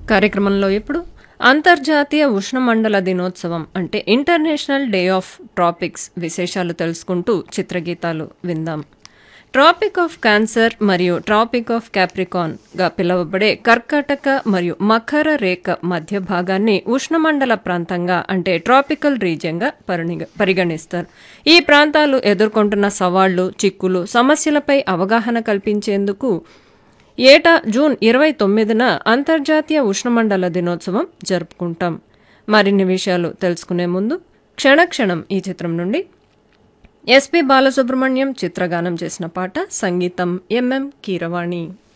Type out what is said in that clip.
కార్యక్రమంలో ఇప్పుడు అంతర్జాతీయ ఉష్ణమండల దినోత్సవం అంటే ఇంటర్నేషనల్ డే ఆఫ్ ట్రాపిక్స్ విశేషాలు తెలుసుకుంటూ చిత్రగీతాలు విందాం ట్రాపిక్ ఆఫ్ క్యాన్సర్ మరియు ట్రాపిక్ ఆఫ్ క్యాప్రికాన్ గా పిలువబడే కర్కాటక మరియు మకర రేఖ మధ్య భాగాన్ని ఉష్ణమండల ప్రాంతంగా అంటే ట్రాపికల్ రీజియన్గా పరిగణి పరిగణిస్తారు ఈ ప్రాంతాలు ఎదుర్కొంటున్న సవాళ్లు చిక్కులు సమస్యలపై అవగాహన కల్పించేందుకు ఏటా జూన్ ఇరవై తొమ్మిదిన అంతర్జాతీయ ఉష్ణమండల దినోత్సవం జరుపుకుంటాం మరిన్ని విషయాలు తెలుసుకునే ముందు క్షణక్షణం ఈ చిత్రం నుండి ఎస్పి బాలసుబ్రహ్మణ్యం చిత్రగానం చేసిన పాట సంగీతం ఎంఎం కీరవాణి